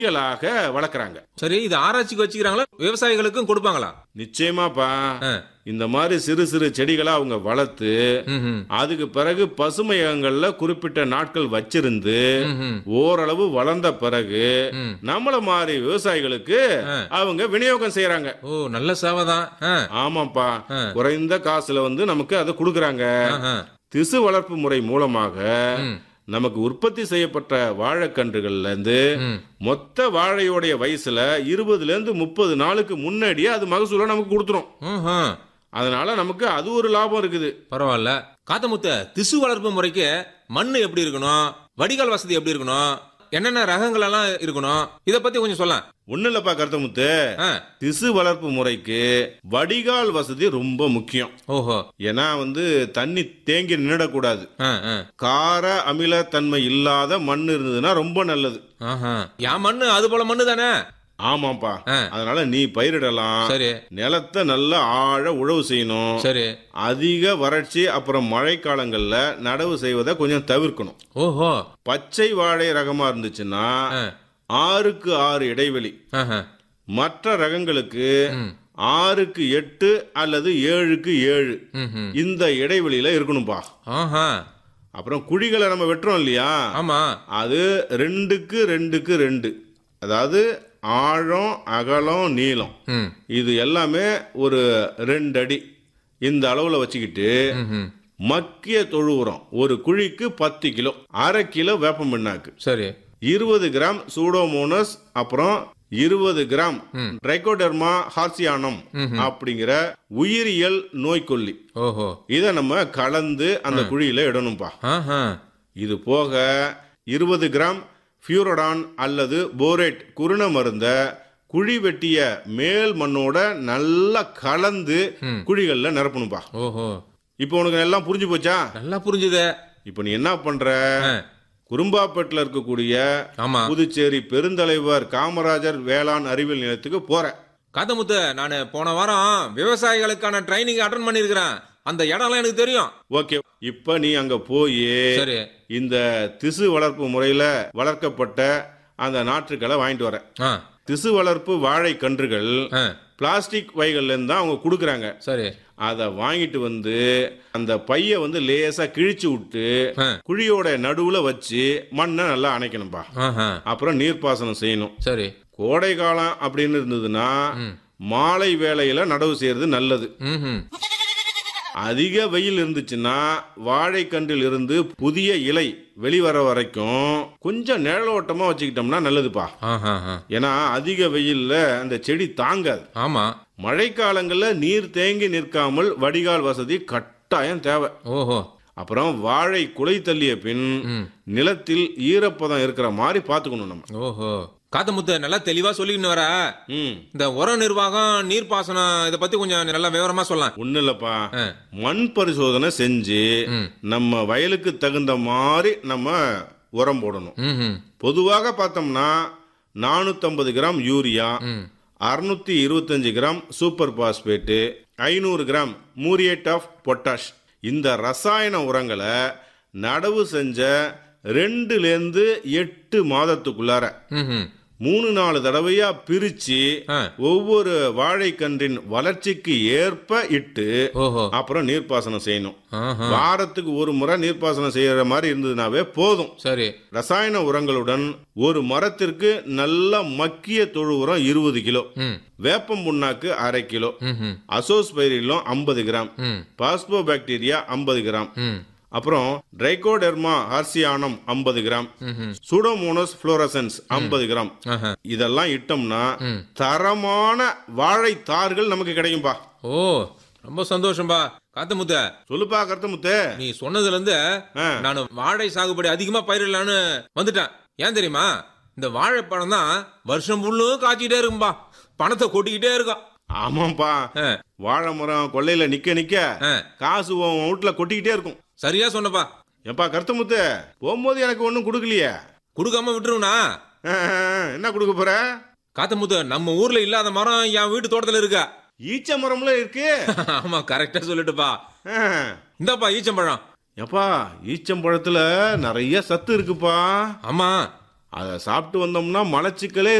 செடிகளாக வளர்க்குறாங்க சரி இது ஆராய்ச்சிக்கு வச்சுக்கிறாங்களா விவசாயிகளுக்கும் கொடுப்பாங்களா நிச்சயமாப்பா ஆ. இந்த மாதிரி சிறு சிறு செடிகளை அவங்க வளர்த்து ம்ஹும். அதுக்கு பிறகு பசுமையகங்கள்ல குறிப்பிட்ட நாட்கள் வச்சிருந்து ம்ஹும். ஓரளவு வளர்ந்த பிறகு ம். நம்மள மாதிரி விவசாயிகளுக்கு ஆ. அவங்க விநியோகம் செய்யறாங்க ஓ நல்ல சேவை தான் ஆ. ஆமாப்பா ஆ. குறைந்த காசுல வந்து நமக்கு அதை கொடுக்கறாங்க ஆஹா. திசு வளர்ப்பு முறை மூலமாக ம். நமக்கு உற்பத்தி செய்யப்பட்ட வாழைக்கன்றுகள்ல இருந்து ம். மொத்த வாழையோடைய வயசுல இருபதுல இருந்து முப்பது நாளுக்கு முன்னாடியே அது மகசூலை நமக்கு கொடுத்துரும் ம்ஹும். அதனால நமக்கு அது ஒரு லாபம் இருக்குது பரவாயில்ல காத்தமுத்த திசு வளர்ப்பு முறைக்கு மண் எப்படி இருக்கணும் வடிகால் வசதி எப்படி இருக்கணும் என்னென்ன ரகங்கள் எல்லாம் இருக்கணும் இத பத்தி கொஞ்சம் சொல்ல ஒண்ணு இல்லப்பா கருத்தமுத்து திசு வளர்ப்பு முறைக்கு வடிகால் வசதி ரொம்ப முக்கியம் ஓஹோ ஏன்னா வந்து தண்ணி தேங்கி நின்றுடக்கூடாது ஆ, ஆ. கார அமிலத்தன்மை இல்லாத மண் இருந்ததுன்னா ரொம்ப நல்லது ஆஹா. என் மண்ணு அது போல மண்ணு தானே ஆமாப்பா ஆ. அதனால நீ பயிரிடலாம் சரி நிலத்தை நல்லா ஆழ உழவு செய்யணும் சரி அதிக வறட்சி அப்புறம் மழைக்காலங்கள்ல நடவு செய்வதை கொஞ்சம் தவிர்க்கணும் ஓஹோ பச்சை வாழை ரகமா இருந்துச்சுன்னா ஆ. ஆறுக்கு ஆறு இடைவெளி ஆஹா. மற்ற ரகங்களுக்கு ம். ஆறுக்கு எட்டு அல்லது ஏழுக்கு ஏழு ம்ஹும். இந்த இடைவெளியில இருக்கணும்பா ஆஹா. அப்புறம் குழிகளை நம்ம வெட்டுறோம் இல்லையா ஆமா அது ரெண்டுக்கு ரெண்டுக்கு ரெண்டு அதாவது ஆழம் அகலம் நீளம் ம். இது எல்லாமே ஒரு ரெண்டு அடி இந்த அளவுல வச்சுக்கிட்டு ம்ஹும். மக்கிய தொழு உரம் ஒரு குழிக்கு பத்து கிலோ அரை கிலோ வேப்ப பிண்ணாக்கு சரி இருபது கிராம் சூடோமோனஸ் அப்புறம் இருபது கிராம் ட்ரைகோடெர்மா ஹார்சியானம் அப்படிங்கிற உயிரியல் நோய்க்கொல்லி ஓஹோ இதை நம்ம கலந்து அந்த குழியில இடணும்பா ஆஹா. இது போக இருபது கிராம் ஃபியூரடான் அல்லது போரேட் குருண மருந்த குழி வெட்டிய மேல் மண்ணோட நல்லா கலந்து குழிகள்ல நிரப்பணும்பா ஓஹோ இப்போ உனக்கு எல்லாம் புரிஞ்சு போச்சா நல்லா புரிஞ்சுது இப்போ நீ என்ன பண்ற ஆ. குறும்பாப்பேட்டில் இருக்கக்கூடிய ஆமா புதுச்சேரி பெருந்தலைவர் காமராஜர் வேளாண் அறிவியல் நிலையத்துக்கு போற காத்தமுத்து நான் போன வாரம் விவசாயிகளுக்கான ட்ரைனிங் அட்டன் பண்ணிருக்கிறேன் அந்த இடம்லாம் எனக்கு தெரியும் ஓகே இப்ப நீ அங்க போய் சரி இந்த திசு வளர்ப்பு முறையில வளர்க்கப்பட்ட அந்த நாற்றுக்களை வாங்கிட்டு வர ஆ திசு வளர்ப்பு வாழை கன்றுகள் ஆ பிளாஸ்டிக் பைகள்ல இருந்து தான் அவங்க கொடுக்குறாங்க சரி அதை வாங்கிட்டு வந்து அந்த பைய வந்து லேசா கிழிச்சு விட்டு ஆ. குழியோட நடுவுல வச்சு மண்ணை நல்லா அணைக்கணும்பா ஆஹா. அப்புறம் நீர்ப்பாசனம் செய்யணும் சரி கோடை காலம் அப்படின்னு இருந்ததுன்னா மாலை வேளையில நடவு செய்யறது நல்லது ம்ஹும். அதிக வெயில் இருந்துச்சுன்னா வாழைக்கன்றில் இருந்து புதிய இலை வெளிவர வரைக்கும் கொஞ்சம் நிழலோட்டமா வச்சுக்கிட்டோம்னா நல்லதுப்பா ஆஹா, ஆஹா. ஏன்னா அதிக வெயில்ல அந்த செடி தாங்காது ஆமா மழைக்காலங்கள்ல நீர் தேங்கி நிற்காமல் வடிகால் வசதி கட்டாயம் தேவை ஓஹோ அப்புறம் வாழை குலை தள்ளிய பின் நிலத்தில் ஈரப்பதம் இருக்கிற மாதிரி பார்த்துக்கணும் நம்ம ஓஹோ காத்தமுத்து நல்லா தெளிவா சொல்லிக்கின்னு வர ம் இந்த உர நிர்வாகம் நீர்ப்பாசனம் இத பத்தி கொஞ்சம் நல்லா விவரமா சொல்லலாம் ஒன்றும் இல்லப்பா ஆ. மண் பரிசோதனை செஞ்சு ம். நம்ம வயலுக்கு தகுந்த மாதிரி நம்ம உரம் போடணும் ம்ஹும். பொதுவாக பார்த்தோம்னா நானூற்றம்பது கிராம் யூரியா ம். அறுநூத்தி இருபத்தஞ்சு கிராம் சூப்பர் பாஸ்பேட்டு ஐநூறு கிராம் மூரியேட் ஆஃப் பொட்டாஷ் இந்த ரசாயன உரங்களை நடவு செஞ்ச ரெண்டுலேருந்து எட்டு மாதத்துக்குள்ளார ம்ஹும். மூணு நாலு தடவையா பிரிச்சு ஆ. ஒவ்வொரு வாழைக்கன்றின் வளர்ச்சிக்கு ஏற்ப இட்டு ஓஹோ அப்புறம் நீர்ப்பாசனம் செய்யணும் ஆஹா. வாரத்துக்கு ஒரு முறை நீர்ப்பாசனம் செய்யற மாதிரி இருந்ததுனாவே போதும் சரி ரசாயன உரங்களுடன் ஒரு மரத்திற்கு நல்ல மக்கிய தொழு உரம் இருபது கிலோ ம். வேப்பம் புண்ணாக்கு அரை கிலோ ம்ஹும். அசோஸ்பைரிலம் ஐம்பது கிராம் ம். பாஸ்போ பாக்டீரியா ஐம்பது கிராம் ம். அப்புறம் ட்ரைகோடெர்மா ஹார்சியானம் ஐம்பது கிராம் ம்ஹும். சூடோமோனஸ் புளோரசன்ஸ் ஐம்பது கிராம் ஆஹா. இதெல்லாம் இட்டோம்னா ம். தரமான வாழைத்தார்கள் நமக்கு கிடைக்கும்பா ஓ ரொம்ப சந்தோஷம்பா காத்தமுத்த சொல்லுப்பா கருத்தமுத்து நீ சொன்னதுல இருந்து ஆ. நான் வாழை சாகுபடி அதிகமா பயிரிடலான்னு வந்துட்டேன் ஏன் தெரியுமா இந்த வாழைப்பழம் தான் வருஷம் ஃபுல்லும் காய்ச்சிக்கிட்டே இருக்கும்பா பணத்தை கொட்டிக்கிட்டே இருக்கும் ஆமாப்பா ஆ, வாழை மரம் கொல்லையில நிக்க நிக்க ஆ. காசு உன் வீட்டுல கொட்டிக்கிட்டே இருக்கும் சரியா சொன்னப்பா எப்பா கருத்தமுத்து போகும்போது எனக்கு ஒன்றும் கொடுக்கலையே கொடுக்காம விட்டுருவனா ஆ, ஆ, என்ன கொடுக்க போற காத்தமுத்து நம்ம ஊர்ல இல்லாத மரம் என் வீட்டு தோட்டத்துல இருக்கா ஈச்ச மரம்ல இருக்கு ஆமா கரெக்டா சொல்லிட்டுப்பா ஆ. இந்தாப்பா ஈச்சம்பழம் எப்பா ஈச்சம்பழத்துல நிறைய சத்து இருக்குப்பா ஆமா அதை சாப்பிட்டு வந்தோம்னா மலச்சிக்கலே